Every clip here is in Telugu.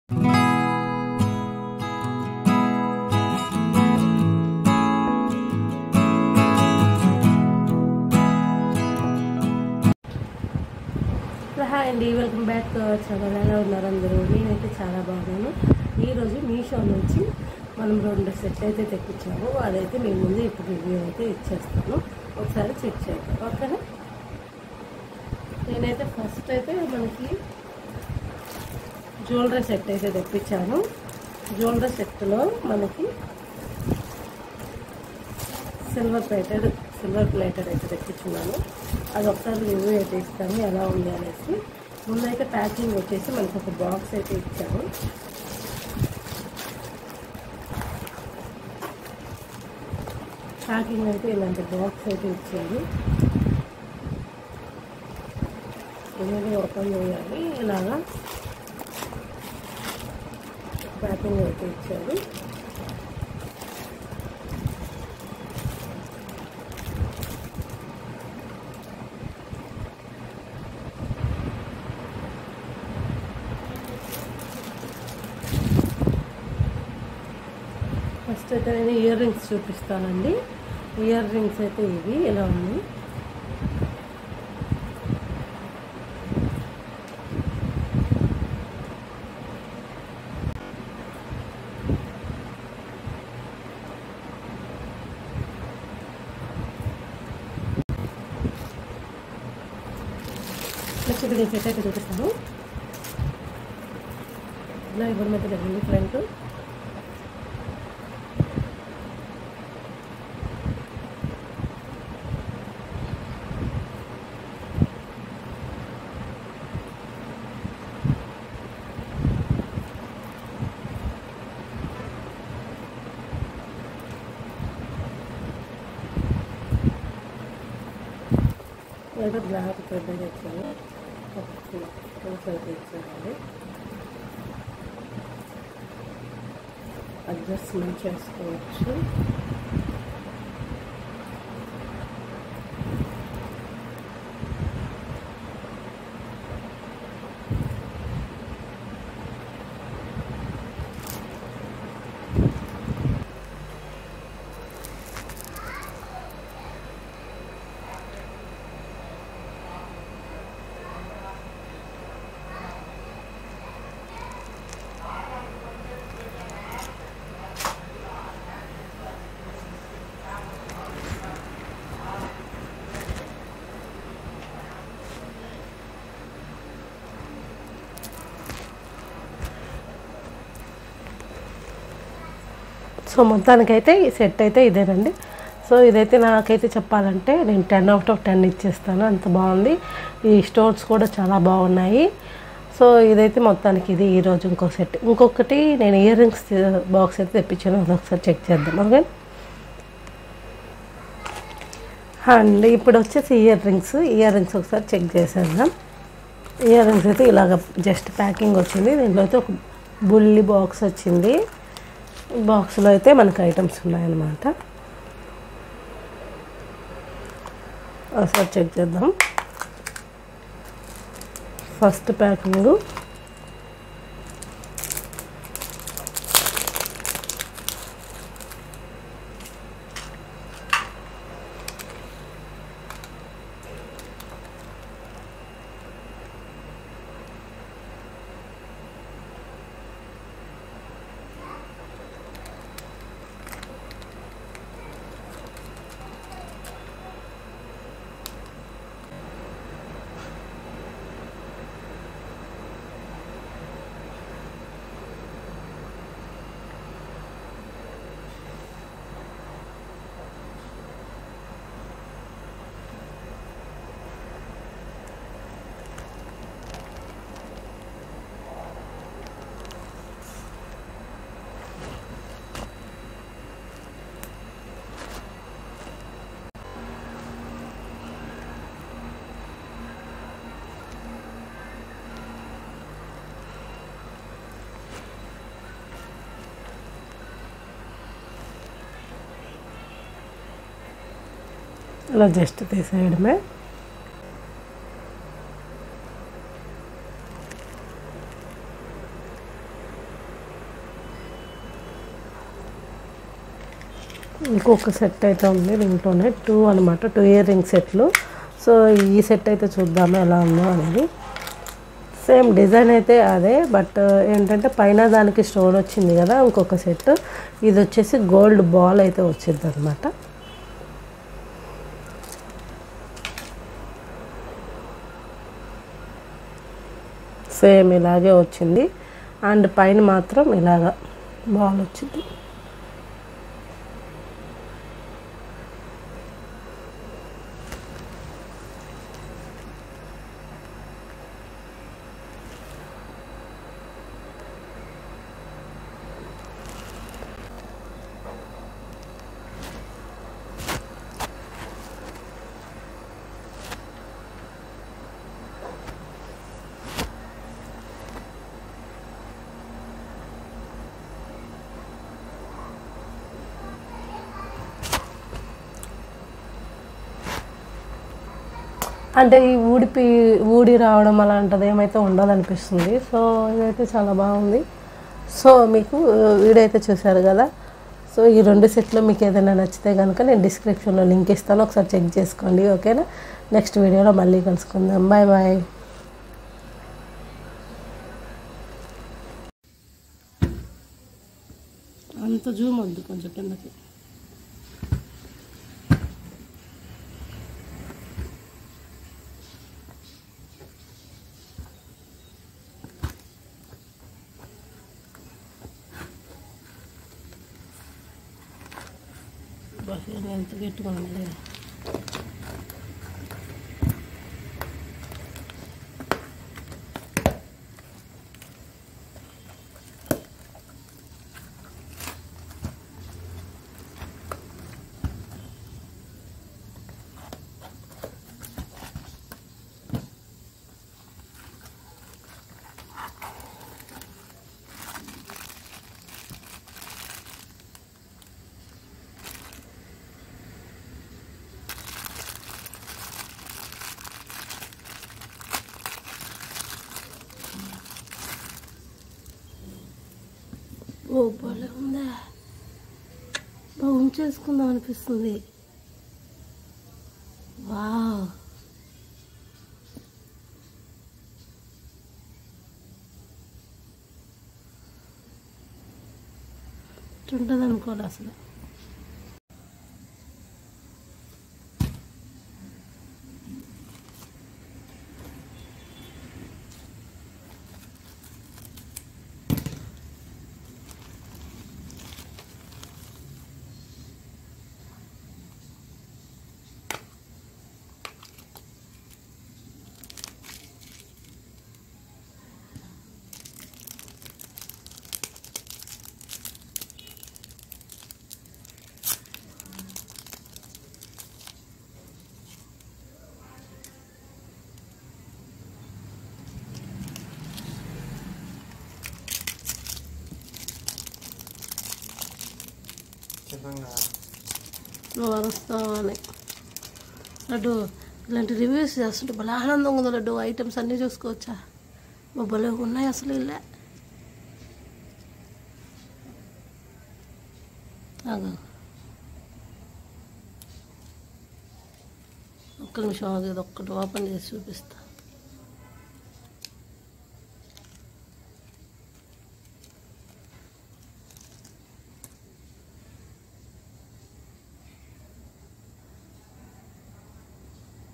హాయ్ అండి welcome back to our channel ఎలా ఉన్నారు అందరూ నేనైతే చాలా బాగున్నాను ఈరోజు మీషో నుంచి మనం రెండు సెట్ అయితే తెప్పించాము అదైతే మీ ముందు ఇప్పుడు రివ్యూ అయితే ఇచ్చేస్తాను ఒకసారి చెక్ చేద్దాం ఓకేనా నేనైతే ఫస్ట్ అయితే మనకి జ్యువెలరీ సెట్ అయితే తెప్పించాను జ్యువెలరీ సెట్లో మనకి సిల్వర్ ప్లేటెడ్ సిల్వర్ ప్లేటెడ్ అయితే తెప్పించున్నాను అది ఒకసారి రివ్యూ అయితే ఇస్తాను ఎలా ఉంది అనేసి ముందైతే ప్యాకింగ్ వచ్చేసి మనకి ఒక బాక్స్ అయితే ఇచ్చారు ప్యాకింగ్ అయితే ఇలాంటి బాక్స్ అయితే ఇచ్చారు ఇది ఓపెన్ చేయాలి ఇలాగా ప్యాకింగ్ అయితే ఇచ్చారు ఫస్ట్ అయితే నేను ఇయర్ రింగ్స్ చూపిస్తానండి ఇయర్ రింగ్స్ అయితే ఇవి ఇలా ఉంది నెక్స్ట్ ఇది నేను సెట్ అయితే చూపిస్తాను ఇలా ఇవ్వడం అయితే జరిగింది ఫ్రంట్ లేదా బ్లాక్ థ్రెడ్ అయితే ఇచ్చాను రోస్ అయితే ఇచ్చానండి అడ్జస్ట్మెంట్ చేసుకోవచ్చు సో మొత్తానికైతే ఈ సెట్ అయితే ఇదేనండి సో ఇదైతే నాకైతే చెప్పాలంటే నేను టెన్ అవుట్ ఆఫ్ టెన్ ఇచ్చేస్తాను అంత బాగుంది ఈ స్టోన్స్ కూడా చాలా బాగున్నాయి సో ఇదైతే మొత్తానికి ఇది ఈరోజు ఇంకో సెట్ ఇంకొకటి నేను ఇయర్ రింగ్స్ బాక్స్ అయితే తెప్పించాను అది ఒకసారి చెక్ చేద్దాం ఓకే అండ్ ఇప్పుడు వచ్చేసి ఇయర్ రింగ్స్ ఇయర్ రింగ్స్ ఒకసారి చెక్ చేసేద్దాం ఇయర్ రింగ్స్ అయితే ఇలాగ జస్ట్ ప్యాకింగ్ వచ్చింది దీంట్లో అయితే ఒక బుల్లి బాక్స్ వచ్చింది బాక్స్లో అయితే మనకు ఐటమ్స్ ఉన్నాయన్నమాట ఒకసారి చెక్ చేద్దాం ఫస్ట్ ప్యాకింగ్ ఇలా జస్ట్ తీసేయడమే ఇంకొక సెట్ అయితే ఉంది దీంట్లోనే టూ అనమాట టూ ఇయర్ రింగ్ సెట్లు సో ఈ సెట్ అయితే చూద్దాము ఎలా ఉందో అనేది సేమ్ డిజైన్ అయితే అదే బట్ ఏంటంటే పైన దానికి స్టోన్ వచ్చింది కదా ఇంకొక సెట్ ఇది వచ్చేసి గోల్డ్ బాల్ అయితే వచ్చింది అనమాట సేమ్ ఇలాగే వచ్చింది అండ్ పైన మాత్రం ఇలాగా బాల్ వచ్చింది అంటే ఈ ఊడిపి ఊడి రావడం అలాంటిది ఏమైతే ఉండదనిపిస్తుంది సో ఇదైతే చాలా బాగుంది సో మీకు వీడియో అయితే చూశారు కదా సో ఈ రెండు సెట్లు మీకు ఏదైనా నచ్చితే కనుక నేను డిస్క్రిప్షన్లో లింక్ ఇస్తాను ఒకసారి చెక్ చేసుకోండి ఓకేనా నెక్స్ట్ వీడియోలో మళ్ళీ కలుసుకుందాం బాయ్ బాయ్ అంత జూమ్ వద్దు కొంచెం కిందకి బాగా ఎంత గట్టిగా ఉంది ఓ భలే ఉందా బాగా ఉంచేసుకుందాం అనిపిస్తుంది వావ్ ఉంటుంది అనుకోలే అసలు చెప్పంగా నువ్వు అరుస్తావు అని లడ్డు ఇలాంటి రివ్యూస్ చేస్తుంటే భలే ఆనందంగా ఉంది లడ్డు ఐటమ్స్ అన్నీ చూసుకోవచ్చా ఓ భలే ఉన్నాయి అసలు ఇల్లే ఆగు. ఒక్క నిమిషం అది ఒక్కటి ఓపెన్ చేసి చూపిస్తా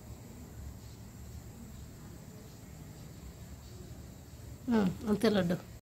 ఉమ్, అంతే లడ్డు